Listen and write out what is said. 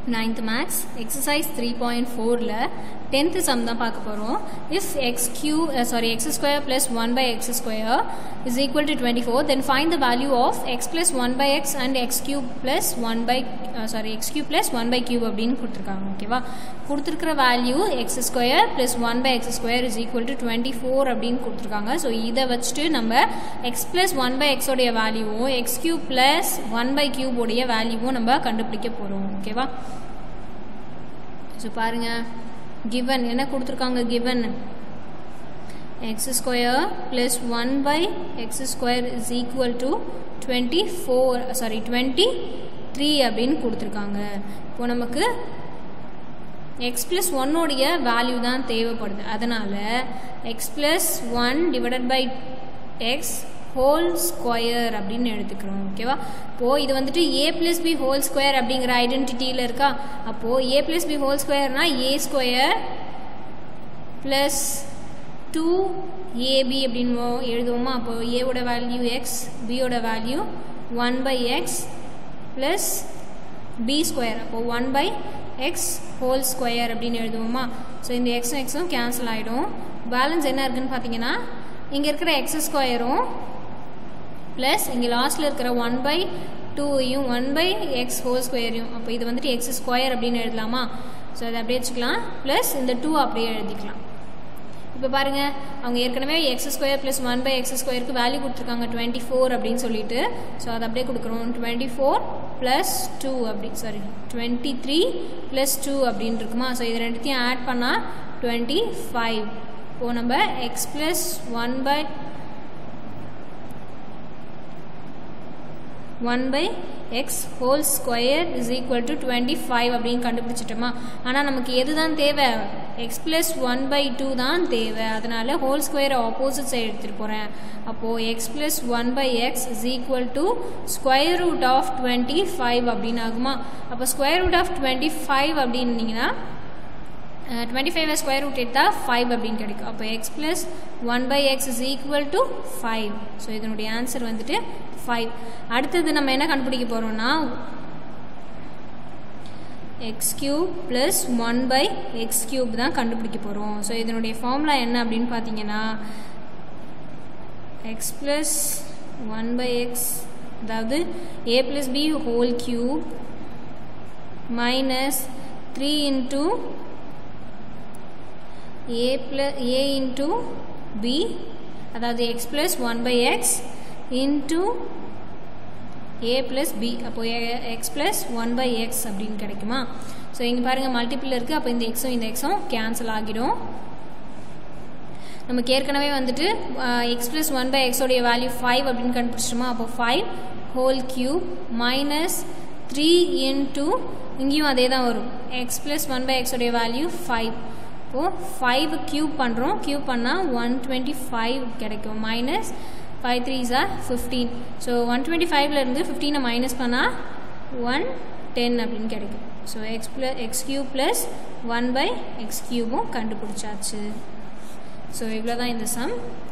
ninth maths exercise three point ஃபோரில் tenth sum தான் பார்க்க போகிறோம் if x cube sorry x square plus one by x square is equal to twenty four then find the value of x plus one by x and x cube plus one by sorry x cube plus one by cube அப்படின்னு கொடுத்துருக்காங்க ஓகேவா கொடுத்துருக்கிற value x square plus one by x square is equal to twenty four அப்படின்னு கொடுத்துருக்காங்க so இதை வச்சுட்டு நம்ம x plus one by எக்ஸோடைய வேல்யூவும் x cube plus one by கியூபோடைய வேல்யூவும் நம்ம கண்டுபிடிக்க போகிறோம் ஓகேவா ஸோ பாருங்கள் கிவன் என்ன கொடுத்துருக்காங்க given x square plus one by x square is equal to twenty four sorry twenty three அப்படின்னு கொடுத்துருக்காங்க இப்போ நமக்கு எக்ஸ் ப்ளஸ் ஒன்னோடைய வேல்யூ தான் தேவைப்படுது அதனால் x plus one divided by x whole square அப்படின்னு எடுத்துக்கிறோம் ஓகேவா இப்போது இது வந்துட்டு a plus b whole square அப்படிங்கிற ஐடென்டிட்டியில் இருக்கா அப்போது ஏ ப்ளஸ் பி ஹோல் ஸ்கொயர்னா a square plus two ab அப்படின்னு எழுதுவோமா அப்போது ஏவோட வேல்யூ எக்ஸ் பியோட value one by x plus b square அப்போது one by x whole square அப்படின்னு எழுதுவோமா ஸோ இந்த எக்ஸும் எக்ஸும் கேன்சல் ஆகிடும் பேலன்ஸ் என்ன இருக்குன்னு பார்த்தீங்கன்னா இங்கே இருக்கிற எக்ஸ் ஸ்கொயரும் ப்ளஸ் இங்கே லாஸ்ட்டில் இருக்கிற ஒன் பை டூவையும் ஒன் பை எக்ஸ் ஹோல் ஸ்கொயரையும் அப்போ இது வந்துட்டு எக்ஸ் ஸ்கொயர் அப்படின்னு எழுதலாமா ஸோ அதை அப்படியே வச்சுக்கலாம் ப்ளஸ் இந்த டூ அப்படியே எழுதிக்கலாம் இப்போ பாருங்கள் அவங்க ஏற்கனவே x square plus one by x ஸ்கொயருக்கு வேல்யூ கொடுத்துருக்காங்க டுவெண்ட்டி ஃபோர் அப்படின்னு சொல்லிட்டு ஸோ அதை அப்படியே கொடுக்குறோம் டுவெண்ட்டி ஃபோர் ப்ளஸ் டூ அப்படி sorry twenty three plus two அப்படின்னு இருக்குமா ஸோ இது ரெண்டுத்தையும் ஆட் பண்ணால் டுவெண்ட்டி ஃபைவ் இப்போது நம்ம x plus one by one by x whole square is equal to twenty five அப்படின்னு கண்டுபிடிச்சிட்டோமா ஆனால் நமக்கு எது தான் தேவை x plus one by two தான் தேவை அதனால் ஹோல் ஸ்கொயரை ஆப்போசிட் சைடு எடுத்துகிட்டு போகிறேன் அப்போது x plus one by x is equal to square root of twenty five அப்படின்னு ஆகுமா அப்போ square root of twenty five அப்படின்னீங்கன்னா டுவெண்ட்டி ஃபைவ் ஸ்கொயர் ரூட் எடுத்தால் ஃபைவ் அப்படின்னு கிடைக்கும் அப்போ x plus one by x is equal to five so இதனுடைய answer வந்துட்டு ஃபைவ் அடுத்தது நம்ம என்ன கண்டுபிடிக்க போகிறோம்னா x cube plus one by x cube தான் கண்டுபிடிக்க போகிறோம் ஸோ இதனுடைய ஃபார்முலா என்ன அப்படின்னு பார்த்தீங்கன்னா X plus one by x அதாவது a plus b whole cube minus three into a plus a into b அதாவது x plus 1 by x into a plus b அப்போ x plus 1 by x அப்படின்னு கிடைக்குமா so இங்கே பாருங்கள் multiple இருக்குது அப்போ இந்த எக்ஸும் இந்த எக்ஸும் கேன்சல் ஆகிடும் நமக்கு ஏற்கனவே வந்துட்டு எக்ஸ் ப்ளஸ் ஒன் பை எக்ஸோடைய வேல்யூ ஃபைவ் அப்படின்னு கண்டுபிடிச்சிட்டோமா அப்போ five whole cube minus three into இங்கேயும் அதே தான் வரும் எக்ஸ் ப்ளஸ் ஒன் பை எக்ஸோடைய வேல்யூ ஃபைவ் இப்போது ஃபைவ் க்யூப் பண்ணுறோம் க்யூப் பண்ணால் ஒன் டுவெண்ட்டி ஃபைவ் கிடைக்கும் minus five three sir fifteen so one twenty ஃபைவ்லேருந்து ஃபிஃப்டீனை மைனஸ் பண்ணால் ஒன் டென் அப்படின்னு கிடைக்கும் so x plus x cube plus one by x கியூபும் கண்டுபிடிச்சாச்சு ஸோ இவ்வளோ தான் இந்த சம்